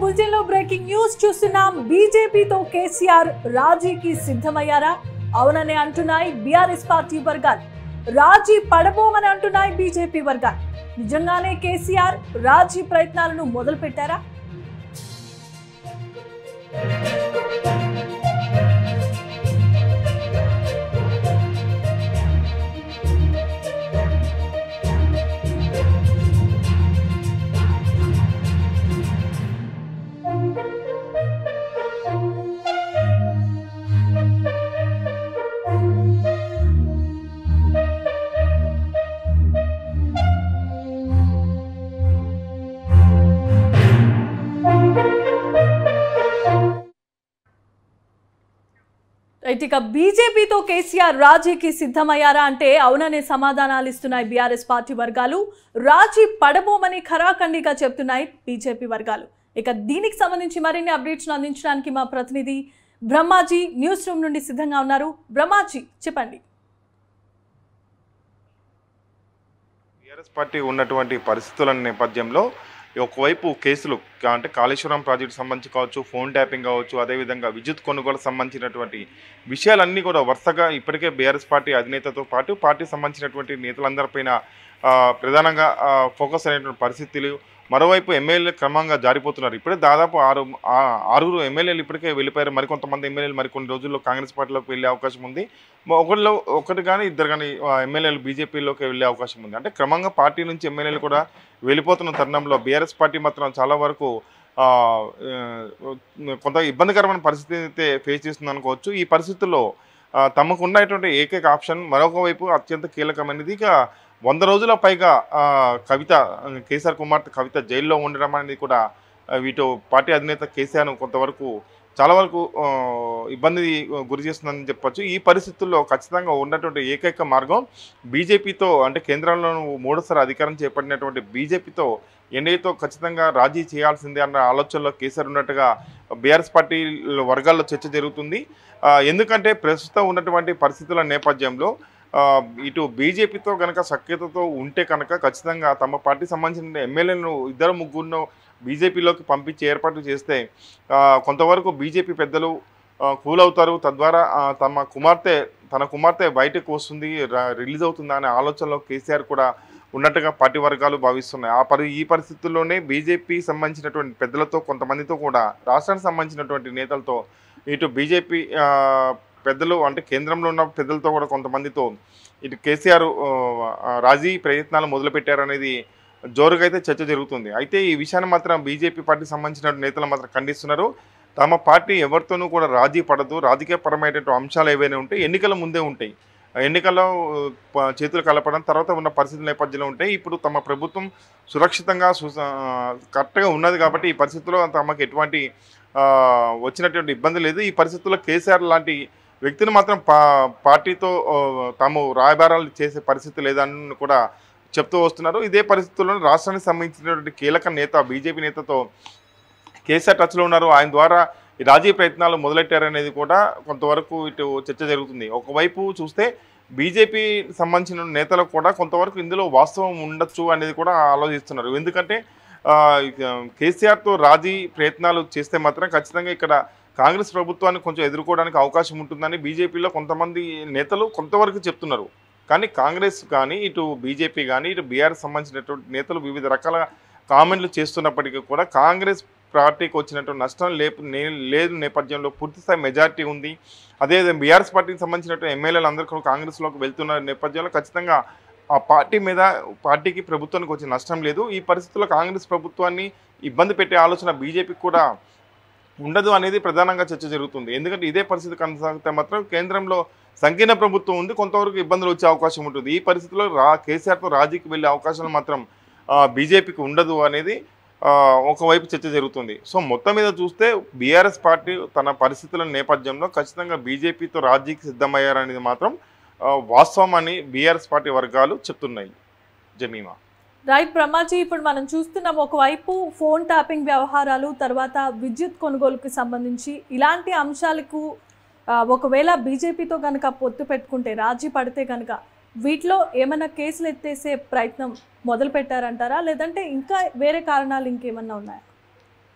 Bulletin లో breaking news చూస్తున్నాం బీజేపీతో కేసీఆర్ రాజీకి సిద్ధమయ్యారా అవునని అంటున్నాయి బీఆర్ఎస్ పార్టీ వర్గాలు రాజీ పడబోమని అంటున్నాయి బీజేపీ వర్గాలు నిజంగానే కేసీఆర్ రాజీ ప్రయత్నాలను మొదలు పెట్టారా రైట్ ఇక బీజేపీతో కేసీఆర్ రాజీకి సిద్ధమయ్యారా అంటే అవుననే సమాధానాలు ఇస్తున్నాయి బీఆర్ఎస్ పార్టీ వర్గాలు రాజీ పడబోమని ఖరాఖండిగా చెప్తున్నాయి బీజేపీ వర్గాలు ఇక దీనికి సంబంధించి మరిన్ని అప్డేట్స్ అందించడానికి మా ప్రతినిధి బ్రహ్మాజీ న్యూస్ రూమ్ నుండి సిద్ధంగా ఉన్నారు బ్రహ్మాజీ చెప్పండి టీఆర్ఎస్ పార్టీ ఉన్నటువంటి పరిస్థితుల నేపథ్యంలో ఒకవైపు కేసులు కా- అంటే కాళేశ్వరం ప్రాజెక్టు సంబంధించి కావచ్చు ఫోన్ ట్యాపింగ్ కావచ్చు అదేవిధంగా విద్యుత్ కొనుగోలు సంబంధించినటువంటి విషయాలన్నీ కూడా వరుసగా ఇప్పటికే బీఆర్ఎస్ పార్టీ అధినేతతో పాటు పార్టీ సంబంధించినటువంటి నేతలందరిపైన ఆ, ప్రధానంగా ఆ, ఫోకస్ అయినటువంటి పరిస్థితులు మరోవైపు ఎమ్మెల్యేలు క్రమంగా జారిపోతున్నారు ఇప్పుడే దాదాపు ఆరు ఆ- ఆరుగురు ఎమ్మెల్యేలు ఇప్పటికే వెళ్ళిపోయారు మరికొంతమంది ఎమ్మెల్యేలు మరికొన్ని రోజుల్లో కాంగ్రెస్ పార్టీలోకి వెళ్ళే అవకాశం ఉంది ఒకటిలో ఒకటి కానీ ఇద్దరు కానీ ఆ, ఎమ్మెల్యేలు బీజేపీలోకి వెళ్ళే అవకాశం ఉంది అంటే క్రమంగా పార్టీ నుంచి ఎమ్మెల్యేలు కూడా వెళ్ళిపోతున్న తరుణంలో బీఆర్ఎస్ పార్టీ మాత్రం చాలా వరకు ఆ, ఆ, కొంత ఇబ్బందికరమైన పరిస్థితి అయితే ఫేస్ చేస్తుంది అనుకోవచ్చు ఈ పరిస్థితుల్లో ఆ, తమకు ఉన్నటువంటి ఏకైక ఆప్షన్ మరొక వైపు అత్యంత కీలకమైనది ఇక వంద రోజుల పైగా ఆ, కవిత కేసీఆర్ కుమార్తె కవిత జైల్లో ఉండడం అనేది కూడా ఆ, వీటు పార్టీ అధినేత కేసీఆర్ను కొంతవరకు చాలా వరకు ఆ, ఇబ్బంది గురి చేస్తుందని చెప్పొచ్చు ఈ పరిస్థితుల్లో ఖచ్చితంగా ఉన్నటువంటి ఏకైక మార్గం బీజేపీతో అంటే కేంద్రంలో మూడోసారి అధికారం చేపట్టినటువంటి బీజేపీతో ఎన్డీఏతో ఖచ్చితంగా రాజీ చేయాల్సిందే అన్న ఆలోచనలో కేసీఆర్ ఉన్నట్టుగా బీఆర్ఎస్ పార్టీ వర్గాల్లో చర్చ జరుగుతుంది ఆ, ఎందుకంటే ప్రస్తుతం ఉన్నటువంటి పరిస్థితుల నేపథ్యంలో ఆ, ఇటు బీజేపీతో కనుక సఖ్యతతో ఉంటే కనుక ఖచ్చితంగా తమ పార్టీ సంబంధించిన ఎమ్మెల్యేలను ఇద్దరు ముగ్గురును బీజేపీలోకి పంపించి ఏర్పాటు చేస్తే ఆ, కొంతవరకు బీజేపీ పెద్దలు ఆ, కూల్ అవుతారు తద్వారా ఆ, తమ కుమార్తె తన కుమార్తె బయటకు వస్తుంది ర- రిలీజ్ అవుతుందా అనే ఆలోచనలో కేసీఆర్ కూడా ఉన్నట్టుగా పార్టీ వర్గాలు భావిస్తున్నాయి ఆ పరి ఈ పరిస్థితుల్లోనే బీజేపీ సంబంధించినటువంటి పెద్దలతో కొంతమందితో కూడా రాష్ట్రానికి సంబంధించినటువంటి నేతలతో ఇటు బీజేపీ ఆ, పెద్దలు అంటే కేంద్రంలో ఉన్న పెద్దలతో కూడా కొంతమందితో ఇటు కేసీఆర్ ఆ, రాజీ ప్రయత్నాలు మొదలుపెట్టారనేది జోరుగా అయితే చర్చ జరుగుతుంది అయితే ఈ విషయాన్ని మాత్రం బీజేపీ పార్టీకి సంబంధించిన నేతలు మాత్రం ఖండిస్తున్నారు తమ పార్టీ ఎవరితోనూ కూడా రాజీ పడదు రాజకీయపరమైనటువంటి అంశాలు ఏవైనా ఉంటే ఎన్నికల ముందే ఉంటాయి ఆ ఎన్నికల్లో ప- చేతులు కలపడం తర్వాత ఉన్న పరిస్థితుల నేపథ్యంలో ఉంటాయి ఇప్పుడు తమ ప్రభుత్వం సురక్షితంగా సు కరెక్ట్గా ఉన్నది కాబట్టి ఈ పరిస్థితుల్లో తమకు ఎటువంటి ఆ, వచ్చినటువంటి ఇబ్బంది లేదు ఈ పరిస్థితుల్లో కేసీఆర్ లాంటి వ్యక్తిని మాత్రం పా పార్టీతో ఆ, తాము రాయబారాలు చేసే పరిస్థితి లేదని కూడా చెప్తూ వస్తున్నారు ఇదే పరిస్థితుల్లో రాష్ట్రానికి సంబంధించినటువంటి కీలక నేత బీజేపీ నేతతో కేసీఆర్ టచ్లో ఉన్నారు ఆయన ద్వారా ఈ రాజీ ప్రయత్నాలు మొదలెట్టారనేది కూడా కొంతవరకు ఇటు చర్చ జరుగుతుంది ఒకవైపు చూస్తే బీజేపీ సంబంధించిన నేతలకు కూడా కొంతవరకు ఇందులో వాస్తవం ఉండొచ్చు అనేది కూడా ఆలోచిస్తున్నారు ఎందుకంటే ఆ, ఇక కేసీఆర్తో రాజీ ప్రయత్నాలు చేస్తే మాత్రం ఖచ్చితంగా ఇక్కడ కాంగ్రెస్ ప్రభుత్వాన్ని కొంచెం ఎదుర్కోవడానికి అవకాశం ఉంటుందని బీజేపీలో కొంతమంది నేతలు కొంతవరకు చెప్తున్నారు కానీ కాంగ్రెస్ కానీ ఇటు బీజేపీ కానీ ఇటు బీఆర్ఎస్ సంబంధించినటువంటి నేతలు వివిధ రకాల కామెంట్లు చేస్తున్నప్పటికీ కూడా కాంగ్రెస్ పార్టీకి వచ్చినటువంటి నష్టం లేపు నే- లేదు నేపథ్యంలో పూర్తిస్థాయి మెజారిటీ ఉంది అదేవిధంగా బీఆర్ఎస్ పార్టీకి సంబంధించినటువంటి ఎమ్మెల్యేలు అందరూ కూడా కాంగ్రెస్లోకి వెళ్తున్న నేపథ్యంలో ఖచ్చితంగా ఆ పార్టీ మీద పార్టీకి ప్రభుత్వానికి వచ్చే నష్టం లేదు ఈ పరిస్థితుల్లో కాంగ్రెస్ ప్రభుత్వాన్ని ఇబ్బంది పెట్టే ఆలోచన బీజేపీకి కూడా ఉండదు అనేది ప్రధానంగా చర్చ జరుగుతుంది ఎందుకంటే ఇదే పరిస్థితి కొనసాగితే మాత్రం కేంద్రంలో సంకీర్ణ ప్రభుత్వం ఉంది కొంతవరకు ఇబ్బందులు వచ్చే అవకాశం ఉంటుంది ఈ పరిస్థితిలో రా కేసీఆర్తో రాజీకి వెళ్ళే అవకాశాలు మాత్రం ఆ, బీజేపీకి ఉండదు అనేది ఆ, ఒకవైపు చర్చ జరుగుతుంది సో మొత్తం మీద చూస్తే బీఆర్ఎస్ పార్టీ తన పరిస్థితుల నేపథ్యంలో ఖచ్చితంగా బీజేపీతో రాజీకి సిద్ధమయ్యారనేది మాత్రం ఆ, వాస్తవం అని బీఆర్ఎస్ పార్టీ వర్గాలు చెప్తున్నాయి జమీమా రైట్ బ్రహ్మాజీ ఇప్పుడు మనం చూస్తున్నాం ఒకవైపు ఫోన్ ట్యాపింగ్ వ్యవహారాలు తర్వాత విద్యుత్ కొనుగోలుకి సంబంధించి ఇలాంటి అంశాలకు ఆ, ఒకవేళ బీజేపీతో కనుక పొత్తు పెట్టుకుంటే రాజీ పడితే కనుక వీటిలో ఏమైనా కేసులు ఎత్తేసే ప్రయత్నం మొదలు పెట్టారంటారా లేదంటే ఇంకా వేరే కారణాలు ఇంకేమన్నా ఉన్నాయా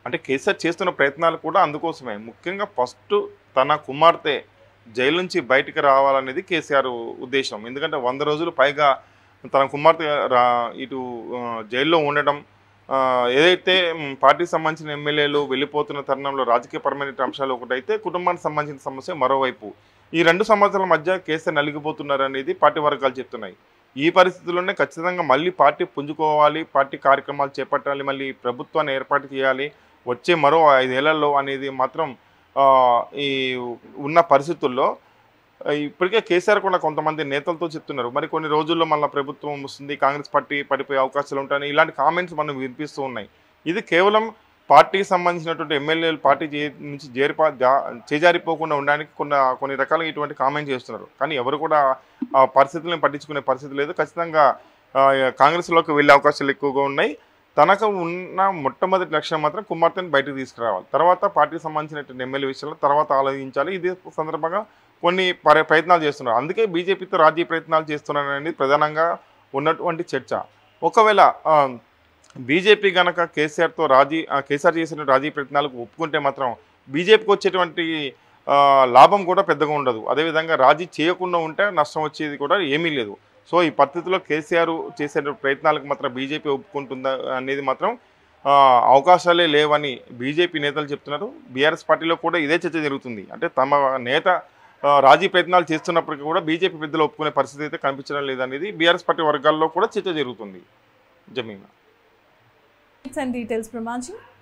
అంటే కేసీఆర్ చేస్తున్న ప్రయత్నాలు కూడా అందుకోసమే ముఖ్యంగా ఫస్ట్ తన కుమార్తె జైలు నుంచి బయటికి రావాలనేది కేసీఆర్ ఉద్దేశం ఎందుకంటే వంద రోజులు పైగా తన కుమార్తె రా ఇటు ఆ, జైల్లో ఉండడం ఆ, ఏదైతే మ్, పార్టీకి సంబంధించిన ఎమ్మెల్యేలు వెళ్ళిపోతున్న తరుణంలో రాజకీయపరమైన అంశాలు ఒకటైతే కుటుంబానికి సంబంధించిన సమస్య మరోవైపు ఈ రెండు సంవత్సరాల మధ్య కేసీఆర్ నలిగిపోతున్నారు అనేది పార్టీ వర్గాలు చెప్తున్నాయి ఈ పరిస్థితుల్లోనే ఖచ్చితంగా మళ్ళీ పార్టీ పుంజుకోవాలి పార్టీ కార్యక్రమాలు చేపట్టాలి మళ్ళీ ప్రభుత్వాన్ని ఏర్పాటు చేయాలి వచ్చే మరో ఐదేళ్లలో అనేది మాత్రం ఆ, ఈ ఉన్న పరిస్థితుల్లో ఆ, ఇప్పటికే కేసీఆర్ కూడా కొంతమంది నేతలతో చెప్తున్నారు మరి కొన్ని రోజుల్లో మళ్ళీ ప్రభుత్వం వస్తుంది కాంగ్రెస్ పార్టీ పడిపోయే అవకాశాలు ఉంటాయని ఇలాంటి కామెంట్స్ మనం వినిపిస్తూ ఉన్నాయి ఇది కేవలం పార్టీకి సంబంధించినటువంటి ఎమ్మెల్యేలు పార్టీ చే- నుంచి చేరిపా జా- చేజారిపోకుండా ఉండడానికి కొన్ని కొన్ని రకాలుగా ఇటువంటి కామెంట్ చేస్తున్నారు కానీ ఎవరు కూడా ఆ పరిస్థితులను పట్టించుకునే పరిస్థితి లేదు ఖచ్చితంగా ఆ, కాంగ్రెస్లోకి వెళ్ళే అవకాశాలు ఎక్కువగా ఉన్నాయి తనకు ఉన్న మొట్టమొదటి లక్ష్యం మాత్రం కుమార్తెను బయటకు తీసుకురావాలి తర్వాత పార్టీకి సంబంధించినటువంటి ఎమ్మెల్యే విషయంలో తర్వాత ఆలోచించాలి ఇదే సందర్భంగా కొన్ని పరి- ప్రయత్నాలు చేస్తున్నారు అందుకే బీజేపీతో రాజీ ప్రయత్నాలు చేస్తున్నారు అనేది ప్రధానంగా ఉన్నటువంటి చర్చ ఒకవేళ ఆ, బీజేపీ గనక కేసీఆర్తో రాజీ ఆ, కేసీఆర్ చేసిన రాజీ ప్రయత్నాలకు ఒప్పుకుంటే మాత్రం బీజేపీకి వచ్చేటువంటి ఆ, లాభం కూడా పెద్దగా ఉండదు అదేవిధంగా రాజీ చేయకుండా ఉంటే నష్టం వచ్చేది కూడా ఏమీ లేదు సో ఈ పరిస్థితుల్లో కేసీఆర్ చేసే ప్రయత్నాలకు మాత్రం బీజేపీ ఒప్పుకుంటుందా అనేది మాత్రం ఆ, అవకాశాలే లేవని బీజేపీ నేతలు చెప్తున్నారు బీఆర్ఎస్ పార్టీలో కూడా ఇదే చర్చ జరుగుతుంది అంటే తమ నేత ఆ, రాజీ ప్రయత్నాలు చేస్తున్నప్పటికీ కూడా బీజేపీ పెద్దలు ఒప్పుకునే పరిస్థితి అయితే కనిపించడం లేదనేది బీఆర్ఎస్ పార్టీ వర్గాల్లో కూడా చర్చ జరుగుతుంది జమీన్ and details, Pramanji.